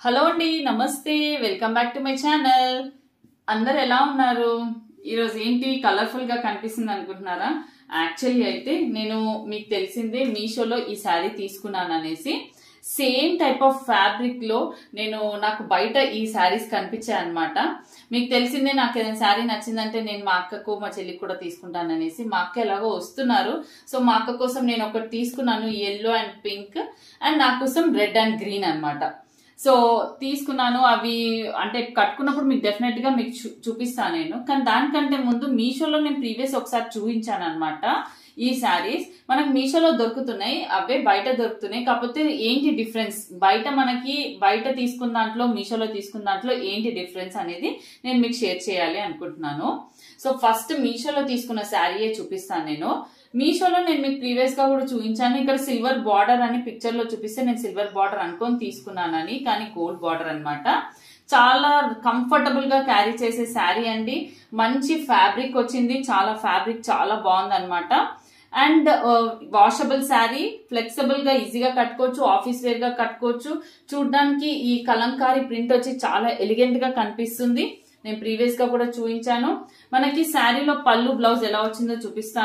hello అండి నమస్తే welcome back to my channel అందరు ఎలా ఉన్నారు ఈరోజు ఏంటి కలర్ఫుల్ గా కనిపిస్తుంది అనుకుంటున్నారా యాక్చువల్లీ అయితే నేను మీకు తెలిసిందే మీషోలో ఈ శారీ తీసుకున్నాను అనేసి సేమ్ టైప్ ఆఫ్ ఫ్యాబ్రిక్ లో నేను నాకు బయట ఈ శారీస్ కనిపించాయి అనమాట మీకు తెలిసిందే నాకు ఏదైనా శారీ నచ్చిందంటే నేను మా అక్కకు మా చెల్లికి కూడా తీసుకుంటాను అనేసి మా అక్క ఎలాగో వస్తున్నారు సో మా అక్క కోసం నేను ఒకటి తీసుకున్నాను ఎల్లో అండ్ పింక్ అండ్ నా కోసం రెడ్ అండ్ గ్రీన్ అన్నమాట సో తీసుకున్నాను అవి అంటే కట్టుకున్నప్పుడు మీకు డెఫినెట్ గా మీకు చూ- చూపిస్తాను నేను కానీ దానికంటే ముందు మీషోలో నేను ప్రీవియస్ ఒకసారి చూపించాను అనమాట ఈ శారీస్ మనకు మీషోలో దొరుకుతున్నాయి అవే బయట దొరుకుతున్నాయి కాకపోతే ఏంటి డిఫరెన్స్ బయట మనకి బయట తీసుకున్న దాంట్లో మీషోలో తీసుకున్న దాంట్లో ఏంటి డిఫరెన్స్ అనేది నేను మీకు షేర్ చేయాలి అనుకుంటున్నాను సో ఫస్ట్ మీషోలో తీసుకున్న శారీయే చూపిస్తాను నేను మీషోలో నేను మీకు ప్రీవియస్ గా కూడా చూపించాను ఇక్కడ సిల్వర్ బార్డర్ అని పిక్చర్ లో చూపిస్తే నేను సిల్వర్ బార్డర్ అనుకొని తీసుకున్నానని కానీ గోల్డ్ బార్డర్ అన్నమాట చాలా కంఫర్టబుల్ గా క్యారీ చేసే శారీ అండి మంచి ఫ్యాబ్రిక్ వచ్చింది చాలా ఫ్యాబ్రిక్ చాలా బాగుంది అనమాట అండ్ వాషబుల్ శారీ ఫ్లెక్సిబుల్ గా ఈజీగా కట్టుకోవచ్చు ఆఫీస్ వేర్ గా కట్టుకోవచ్చు చూడడానికి ఈ కలంకారీ ప్రింట్ వచ్చి చాలా ఎలిగెంట్ గా కనిపిస్తుంది నేను ప్రీవియస్ గా కూడా చూపించాను మనకి శారీలో పళ్ళు బ్లౌజ్ ఎలా వచ్చిందో చూపిస్తాను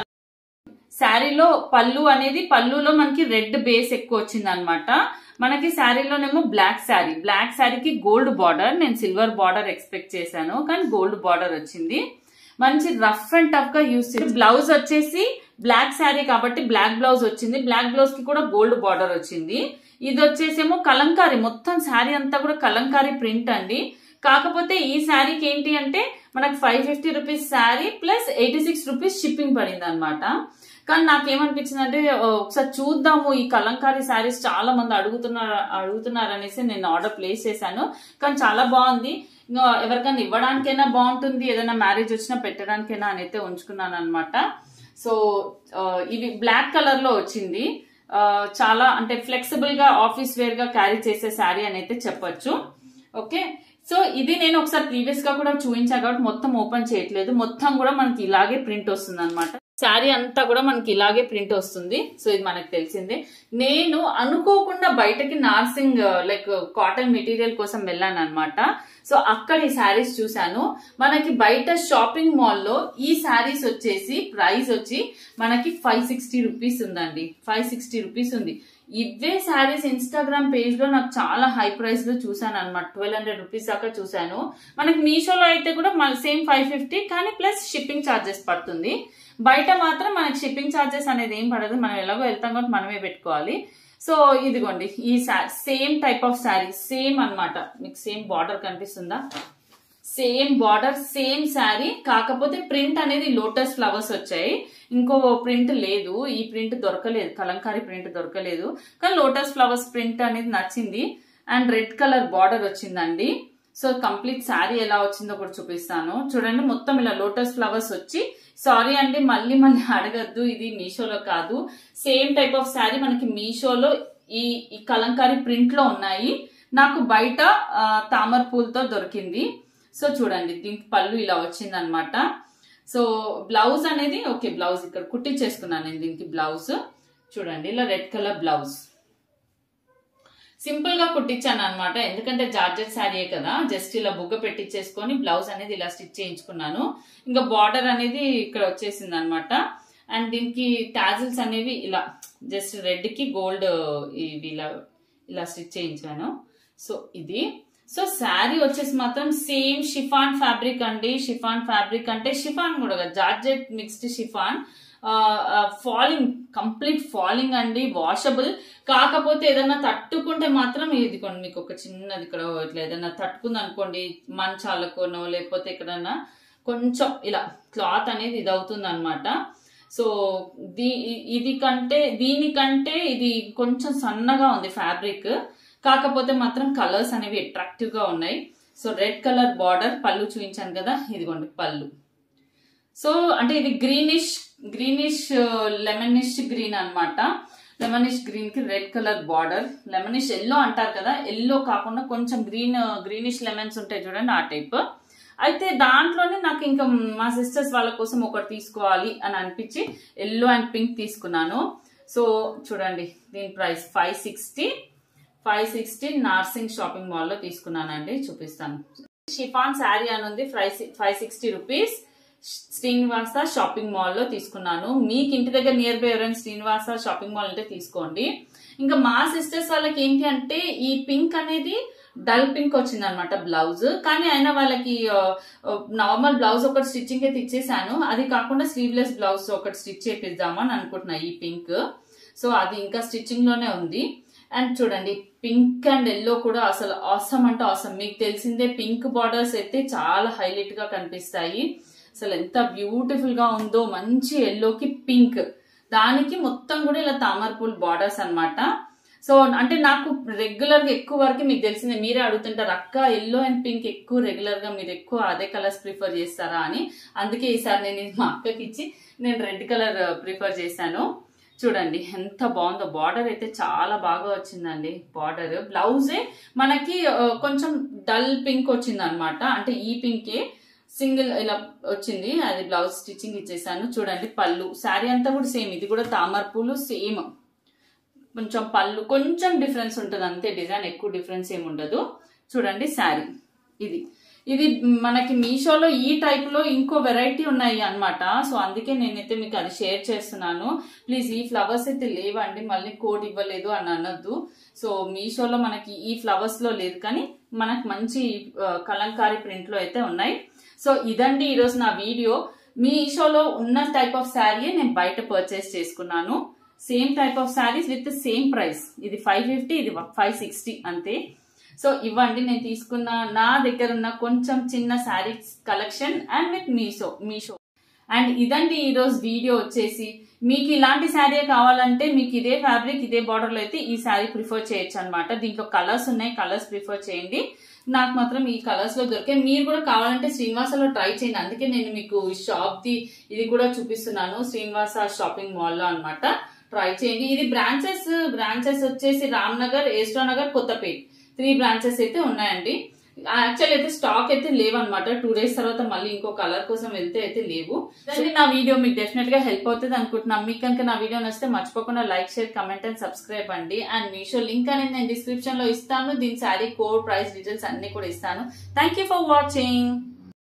శారీలో పళ్ళు అనేది పళ్ళులో మనకి రెడ్ బేస్ ఎక్కువ వచ్చింది అనమాట మనకి శారీలోనేమో బ్లాక్ శారీ బ్లాక్ శారీకి గోల్డ్ బార్డర్ నేను సిల్వర్ బార్డర్ ఎక్స్పెక్ట్ చేశాను కానీ గోల్డ్ బార్డర్ వచ్చింది మంచి రఫ్ అండ్ టఫ్ గా యూస్ చేసి బ్లౌజ్ వచ్చేసి బ్లాక్ శారీ కాబట్టి బ్లాక్ బ్లౌజ్ వచ్చింది బ్లాక్ బ్లౌజ్ కి కూడా గోల్డ్ బార్డర్ వచ్చింది ఇది వచ్చేసేమో కలంకారీ మొత్తం శారీ అంతా కూడా కలంకారీ ప్రింట్ అండి కాకపోతే ఈ శారీకి ఏంటి అంటే మనకు five fifty rupees sari plus eighty six rupees shipping పడింది అనమాట కానీ నాకేమనిపించింది అంటే ఒకసారి చూద్దాము ఈ కలంకారీ శారీస్ చాలా మంది అడుగుతున్నారు అడుగుతున్నారు అనేసి నేను ఆర్డర్ ప్లేస్ చేశాను కానీ చాలా బాగుంది ఇంకా ఎవరికైనా ఇవ్వడానికైనా బాగుంటుంది ఏదైనా మ్యారేజ్ వచ్చినా పెట్టడానికైనా అని అయితే ఉంచుకున్నాను అనమాట సో ఆ, ఇవి బ్లాక్ కలర్ లో వచ్చింది ఆ, చాలా అంటే ఫ్లెక్సిబుల్ గా ఆఫీస్ వేర్ గా క్యారీ చేసే శారీ అని అయితే చెప్పొచ్చు ఓకే సో ఇది నేను ఒకసారి ప్రీవియస్ గా కూడా చూపించా కాబట్టి మొత్తం ఓపెన్ చేయట్లేదు మొత్తం కూడా మనకి ఇలాగే ప్రింట్ వస్తుంది అనమాట శారీ అంతా కూడా మనకి ఇలాగే ప్రింట్ వస్తుంది సో ఇది మనకు తెలిసిందే నేను అనుకోకుండా బయటకి నార్సింగ్ లైక్ కాటన్ మెటీరియల్ కోసం వెళ్ళాను అనమాట సో అక్కడ ఈ శారీస్ చూశాను మనకి బయట షాపింగ్ మాల్లో ఈ శారీస్ వచ్చేసి ప్రైస్ వచ్చి మనకి ఫైవ్ సిక్స్టీ రూపీస్ ఉందండి ఫైవ్ సిక్స్టీ రూపీస్ ఉంది ఇవే శారీస్ ఇన్స్టాగ్రామ్ పేజ్ లో నాకు చాలా హై ప్రైస్ లో చూసాను అనమాట ట్వెల్వ్ హండ్రెడ్ రూపీస్ దాకా చూసాను మనకి మీషోలో అయితే కూడా సేమ్ ఫైవ్ ఫిఫ్టీ కానీ ప్లస్ షిప్పింగ్ ఛార్జెస్ పడుతుంది బయట మాత్రం మనకి షిప్పింగ్ ఛార్జెస్ అనేది ఏం పడదు మనం ఎలాగో వెళ్తాం కాబట్టి మనమే పెట్టుకోవాలి సో ఇదిగోండి ఈ same type of sari same అన్నమాట మీకు సేమ్ బార్డర్ కనిపిస్తుందా సేమ్ బార్డర్ సేమ్ శారీ కాకపోతే ప్రింట్ అనేది లోటస్ ఫ్లవర్స్ వచ్చాయి ఇంకో ప్రింట్ లేదు ఈ ప్రింట్ దొరకలేదు కలంకారీ ప్రింట్ దొరకలేదు కానీ లోటస్ ఫ్లవర్స్ ప్రింట్ అనేది నచ్చింది అండ్ రెడ్ కలర్ బార్డర్ వచ్చిందండి సో కంప్లీట్ శారీ ఎలా వచ్చిందో కూడా చూపిస్తాను చూడండి మొత్తం ఇలా లోటస్ ఫ్లవర్స్ వచ్చి సారీ అండి మళ్ళీ మళ్ళీ అడగద్దు ఇది మీషోలో కాదు సేమ్ టైప్ ఆఫ్ శారీ మనకి మీషోలో ఈ ఈ కలంకారీ ప్రింట్ లో ఉన్నాయి నాకు బయట ఆ, తామర పూలతో దొరికింది సో చూడండి దీనికి పళ్ళు ఇలా వచ్చింది అనమాట సో బ్లౌజ్ అనేది ఓకే బ్లౌజ్ ఇక్కడ కుట్టించేసుకున్నాను నేను దీనికి బ్లౌజ్ చూడండి ఇలా రెడ్ కలర్ బ్లౌజ్ సింపుల్ గా కుట్టించాను అనమాట ఎందుకంటే జార్జెట్ శారీయే కదా జస్ట్ ఇలా బుగ్గ పెట్టించేసుకొని బ్లౌజ్ అనేది ఇలా స్టిచ్ చేయించుకున్నాను ఇంకా బార్డర్ అనేది ఇక్కడ వచ్చేసింది అనమాట అండ్ దీనికి టాజిల్స్ అనేవి ఇలా జస్ట్ రెడ్ కి గోల్డ్ ఇవి ఇలా ఇలా స్టిచ్ చేయించాను సో ఇది సో శారీ వచ్చేసి మాత్రం సేమ్ షిఫాన్ ఫ్యాబ్రిక్ అండి షిఫాన్ ఫ్యాబ్రిక్ అంటే షిఫాన్ కూడా కాదు, georgette mixed chiffon falling complete falling అండి వాషబుల్ కాకపోతే ఏదైనా తట్టుకుంటే మాత్రం ఇది కొన్ని మీకు ఒక చిన్నది ఇక్కడ ఇట్లా ఏదైనా తట్టుకుంది అనుకోండి మంచాలకోనో లేకపోతే ఎక్కడన్నా కొంచెం ఇలా క్లాత్ అనేది ఇది అవుతుంది అనమాట సో దీ ఇది కంటే దీనికంటే ఇది కొంచెం సన్నగా ఉంది ఫ్యాబ్రిక్ కాకపోతే మాత్రం కలర్స్ అనేవి అట్రాక్టివ్ గా ఉన్నాయి సో రెడ్ కలర్ బార్డర్ పళ్ళు చూపించాను కదా ఇదిగోండి పళ్ళు సో అంటే ఇది గ్రీనిష్ గ్రీనిష్ లెమనిష్ గ్రీన్ అన్నమాట లెమనిష్ గ్రీన్ కి red colour border lemonish yellow అంటారు కదా ఎల్లో కాకుండా కొంచెం గ్రీన్ గ్రీనిష్ లెమన్స్ ఉంటాయి చూడండి ఆ టైప్ అయితే దాంట్లోనే నాకు ఇంకా మా సిస్టర్స్ వాళ్ళ కోసం ఒకటి తీసుకోవాలి అని అనిపించి ఎల్లో అండ్ పింక్ తీసుకున్నాను సో చూడండి దీని price five sixty five sixty Narsing shopping mall లో తీసుకున్నానండి చూపిస్తాను షిఫాన్ శారీ అని ఉంది five sixty rupees Srinivasa shopping mall లో తీసుకున్నాను మీకు ఇంటి దగ్గర నియర్ బై ఎవరైనా శ్రీనివాస షాపింగ్ మాల్ అంటే తీసుకోండి ఇంకా మా సిస్టర్స్ వాళ్ళకి ఏంటి అంటే ఈ పింక్ అనేది డల్ పింక్ వచ్చింది అనమాట బ్లౌజ్ కానీ అయినా వాళ్ళకి నార్మల్ బ్లౌజ్ ఒకటి స్టిచ్చింగ్ అయితే ఇచ్చేసాను అది కాకుండా స్లీవ్లెస్ బ్లౌజ్ ఒకటి స్టిచ్ చేపిద్దామని అనుకుంటున్నా ఈ పింక్ సో అది ఇంకా స్టిచ్చింగ్ లోనే ఉంది అండ్ చూడండి పింక్ అండ్ ఎల్లో కూడా అసలు ఆసమ్ అంటే ఆసమ్ మీకు తెలిసిందే పింక్ బార్డర్స్ అయితే చాలా హైలైట్ గా కనిపిస్తాయి అసలు ఎంత బ్యూటిఫుల్ గా ఉందో మంచి ఎల్లోకి పింక్ దానికి మొత్తం కూడా ఇలా తామరపూల్ బార్డర్స్ అన్నమాట సో అంటే నాకు రెగ్యులర్ గా ఎక్కువ వరకు మీకు తెలిసిందే మీరే అడుగుతుంటారు అక్క ఎల్లో అండ్ పింక్ ఎక్కువ రెగ్యులర్ గా మీరు ఎక్కువ అదే కలర్స్ ప్రిఫర్ చేస్తారా అని అందుకే ఈసారి నేను ఇది మా అక్కకి ఇచ్చి నేను రెడ్ కలర్ ప్రిఫర్ చేశాను చూడండి ఎంత బాగుందో బార్డర్ అయితే చాలా బాగా వచ్చిందండి బార్డర్ బ్లౌజే మనకి ఆ, కొంచెం డల్ పింక్ వచ్చింది అనమాట అంటే ఈ పింకే సింగిల్ ఇలా వచ్చింది అది బ్లౌజ్ స్టిచ్చింగ్ ఇచ్చేసాను చూడండి పళ్ళు శారీ అంతా కూడా సేమ్ ఇది కూడా తామర పూలు సేమ్ కొంచెం పళ్ళు కొంచెం డిఫరెన్స్ ఉంటుంది అంతే డిజైన్ ఎక్కువ డిఫరెన్స్ ఏమి ఉండదు చూడండి శారీ ఇది ఇది మనకి మీషోలో ఈ టైప్ లో ఇంకో వెరైటీ ఉన్నాయి అన్నమాట సో అందుకే నేనైతే మీకు అది షేర్ చేస్తున్నాను ప్లీజ్ ఈ ఫ్లవర్స్ అయితే లేవండి మళ్ళీ కోడ్ ఇవ్వలేదు అని అనొద్దు సో మీషోలో మనకి ఈ ఫ్లవర్స్ లో లేదు కానీ మనకు మంచి ఆ, కలంకారీ ప్రింట్ లో అయితే ఉన్నాయి సో ఇదండి ఈరోజు నా వీడియో మీషోలో ఉన్న టైప్ ఆఫ్ శారీ నేను బయట పర్చేస్ చేసుకున్నాను same type of saris with same price ఇది ఫైవ్ ఫిఫ్టీ ఇది ఫైవ్ సిక్స్టీ అంతే సో ఇవ్వండి నేను తీసుకున్న నా దగ్గర ఉన్న కొంచెం చిన్న saris collection and with Meesho Meesho and ఇదండి ఈ రోజు వీడియో వచ్చేసి మీకు ఇలాంటి శారీ కావాలంటే మీకు ఇదే ఫ్యాబ్రిక్ ఇదే బార్డర్ లో అయితే ఈ శారీ ప్రిఫర్ చేయొచ్చు అనమాట దీంట్లో కలర్స్ ఉన్నాయి కలర్స్ ప్రిఫర్ చేయండి నాకు మాత్రం ఈ కలర్స్ లో దొరికే మీరు కూడా కావాలంటే శ్రీనివాసలో ట్రై చేయండి అందుకే నేను మీకు షాప్ ది ఇది కూడా చూపిస్తున్నాను శ్రీనివాస షాపింగ్ మాల్ లో అనమాట ట్రై చేయండి ఇది బ్రాంచెస్ బ్రాంచెస్ వచ్చేసి రామ్నగర్ ఏస్ట్రా నగర్ కొత్తపేట్ త్రీ బ్రాంచెస్ అయితే ఉన్నాయండి యాక్చువల్ అయితే స్టాక్ అయితే లేవన్నమాట టూ డేస్ తర్వాత మళ్ళీ ఇంకో కలర్ కోసం వెళ్తే అయితే లేవు దాన్ని నా వీడియో మీకు డెఫినెట్ గా హెల్ప్ అవుతుంది అనుకుంటున్నాను మీకు కనుక నా వీడియో నచ్చితే మర్చిపోకుండా like share comment and subscribe అండి అండ్ మీషో లింక్ అనేది నేను డిస్క్రిప్షన్ లో ఇస్తాను దీని శారీ కోడ్ ప్రైస్ డీటెయిల్స్ అన్ని కూడా ఇస్తాను థ్యాంక్ యూ ఫర్ వాచింగ్